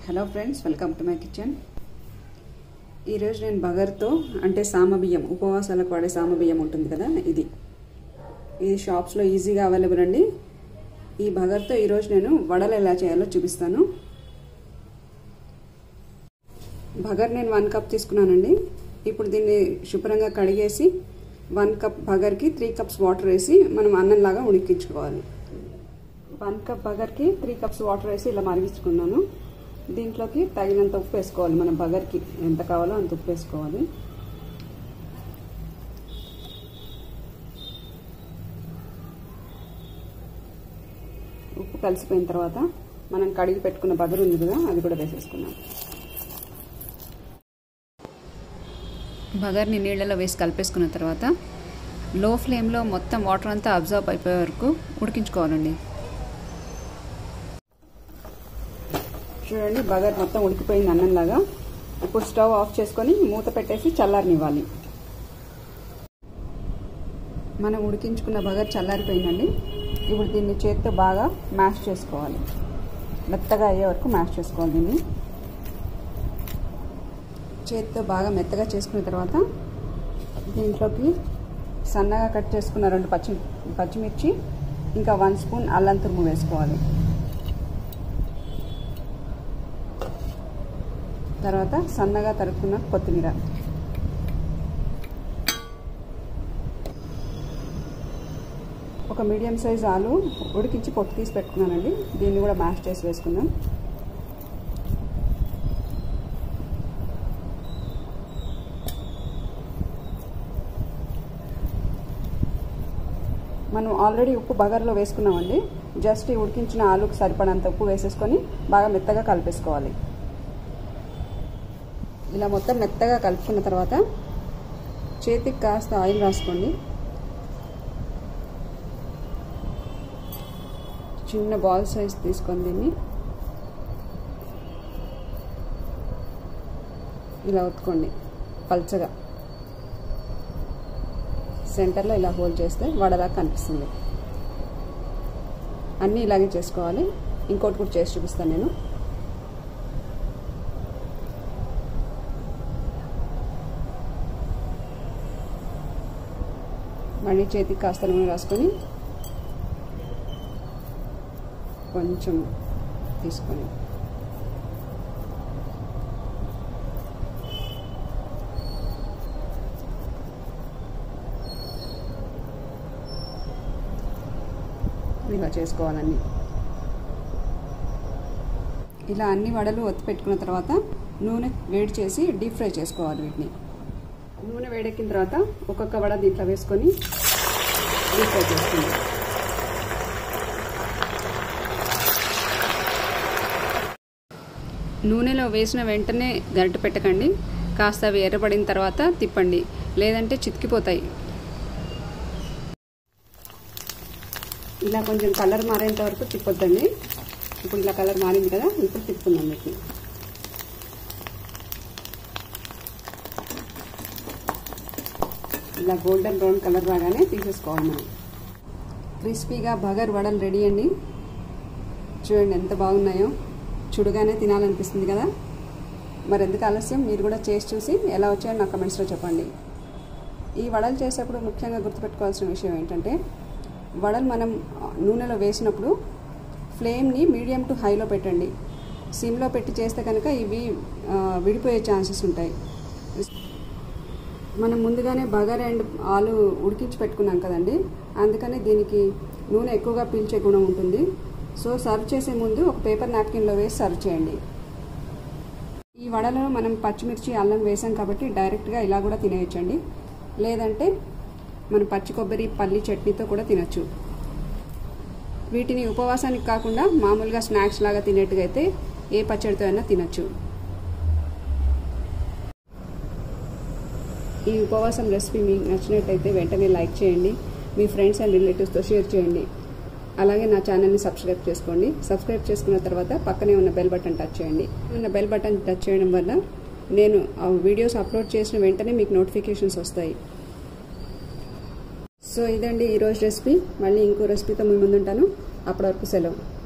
hello friends welcome to my kitchen ఈరోజు నేను బగర్తో అంటే సామబియ్యం ఉపవాసాలకు వాడే సామబియ్యం ఉంటుంది కదా ఇది ఇది షాప్స్లో ఈజీగా అవైలబుల్ అండి ఈ బగర్తో ఈరోజు నేను వడలు ఎలా చేయాలో చూపిస్తాను బగర్ నేను వన్ కప్ తీసుకున్నానండి ఇప్పుడు దీన్ని శుభ్రంగా కడిగేసి వన్ కప్ బగర్కి త్రీ కప్స్ వాటర్ వేసి మనం అన్నంలాగా ఉడికించుకోవాలి వన్ కప్ బగర్కి త్రీ కప్స్ వాటర్ వేసి ఇలా మరిగించుకున్నాను దీంట్లోకి తగినంత ఉప్పు వేసుకోవాలి మన బగర్కి ఎంత కావాలో అంత ఉప్పు వేసుకోవాలి ఉప్పు కలిసిపోయిన తర్వాత మనం కడిగి పెట్టుకున్న బగర్ ఉంది కదా అది కూడా వేసేసుకున్నాం బగర్ని నీళ్ళలో వేసి కలిపేసుకున్న తర్వాత లో ఫ్లేమ్లో మొత్తం వాటర్ అంతా అబ్జర్వ్ అయిపోయే వరకు ఉడికించుకోవాలండి చూడండి బగర్ మొత్తం ఉడికిపోయింది అన్నంలాగా ఇప్పుడు స్టవ్ ఆఫ్ చేసుకొని మూత పెట్టేసి చల్లారనివ్వాలి మనం ఉడికించుకున్న బగర్ చల్లారిపోయిందండి ఇప్పుడు దీన్ని చేత్తో బాగా మ్యాష్ చేసుకోవాలి మెత్తగా అయ్యే వరకు మ్యాష్ చేసుకోవాలి దీన్ని చేత్తో బాగా మెత్తగా చేసుకున్న తర్వాత దీంట్లోకి సన్నగా కట్ చేసుకున్న రెండు పచ్చి పచ్చిమిర్చి ఇంకా వన్ స్పూన్ అల్లం తురుము వేసుకోవాలి తర్వాత సన్నగా తరుక్కున్న కొత్తిమీర ఒక మీడియం సైజ్ ఆలు ఉడికించి పొట్టు తీసి పెట్టుకున్నానండి దీన్ని కూడా మ్యాష్ చేసి వేసుకుందాం మనం ఆల్రెడీ ఉప్పు బగర్లో వేసుకున్నామండి జస్ట్ ఉడికించిన ఆలుకు సరిపడంత ఉప్పు వేసేసుకొని బాగా మెత్తగా కలిపేసుకోవాలి ఇలా మొత్తం మెత్తగా కలుపుకున్న తర్వాత చేతికి కాస్త ఆయిల్ రాసుకోండి చిన్న బాల్ సైజ్ తీసుకొని దీన్ని ఇలా ఒత్తుకోండి పల్చగా సెంటర్లో ఇలా హోల్డ్ చేస్తే వడలాగా కనిపిస్తుంది అన్నీ ఇలాగే చేసుకోవాలి ఇంకోటి కూడా చేసి చూపిస్తాను నేను మళ్ళీ చేతికి కాస్త నూనె రాసుకొని కొంచెం తీసుకొని ఇలా చేసుకోవాలన్నీ ఇలా అన్ని వడలు ఒత్తి పెట్టుకున్న తర్వాత నూనె వేడి చేసి డీప్ ఫ్రై చేసుకోవాలి వీటిని నూనె వేడెక్కిన తర్వాత ఒక్కొక్క వడ దీంట్లో వేసుకొని డీప్ ఫ్రై చేసుకోండి నూనెలో వేసిన వెంటనే గరిట పెట్టకండి కాస్త అవి ఎర్రబడిన తర్వాత తిప్పండి లేదంటే చితికిపోతాయి ఇలా కొంచెం కలర్ మారేంత వరకు తిప్పొద్దండి ఇప్పుడు ఇలా కలర్ మారింది కదా ఇప్పుడు తిప్పుకుందాం వీటిని ఇలా గోల్డెన్ బ్రౌన్ కలర్ రాగానే తీసేసుకోవాలి మనం క్రిస్పీగా బగర్ వడలు రెడీ అండి చూడండి ఎంత బాగున్నాయో చూడగానే తినాలనిపిస్తుంది కదా మరి ఎందుకు ఆలస్యం మీరు కూడా చేసి చూసి ఎలా వచ్చాయో నా కమెంట్స్లో చెప్పండి ఈ వడలు చేసేప్పుడు ముఖ్యంగా గుర్తుపెట్టుకోవాల్సిన విషయం ఏంటంటే వడలు మనం నూనెలో వేసినప్పుడు ఫ్లేమ్ని మీడియం టు హైలో పెట్టండి సిమ్లో పెట్టి చేస్తే కనుక ఇవి విడిపోయే ఛాన్సెస్ ఉంటాయి మనం ముందుగానే బగర్ అండ్ ఆలు ఉడికించి పెట్టుకున్నాం కదండి అందుకని దీనికి నూనె ఎక్కువగా పీల్చే గుణం ఉంటుంది సో సర్వ్ చేసే ముందు ఒక పేపర్ నాప్కిన్లో వేసి సర్వ్ చేయండి ఈ వడలో మనం పచ్చిమిర్చి అల్లం వేసాం కాబట్టి డైరెక్ట్గా ఇలా కూడా తినేయచ్చండి లేదంటే మనం పచ్చి కొబ్బరి పల్లి చట్నీతో కూడా తినచ్చు వీటిని ఉపవాసానికి కాకుండా మామూలుగా స్నాక్స్ లాగా తినేట్టుగా అయితే ఏ పచ్చడితో అయినా తినచ్చు ఈ ఉపవాసం రెసిపీ మీకు నచ్చినట్టయితే వెంటనే లైక్ చేయండి మీ ఫ్రెండ్స్ అండ్ రిలేటివ్స్తో షేర్ చేయండి అలాగే నా ఛానల్ని సబ్స్క్రైబ్ చేసుకోండి సబ్స్క్రైబ్ చేసుకున్న తర్వాత పక్కనే ఉన్న బెల్ బటన్ టచ్ చేయండి ఉన్న బెల్ బటన్ టచ్ చేయడం వల్ల నేను ఆ వీడియోస్ అప్లోడ్ చేసిన వెంటనే మీకు నోటిఫికేషన్స్ వస్తాయి సో ఇదండి ఈరోజు రెసిపీ మళ్ళీ ఇంకో రెసిపీతో మీ ముందుంటాను అప్పటి వరకు సెలవు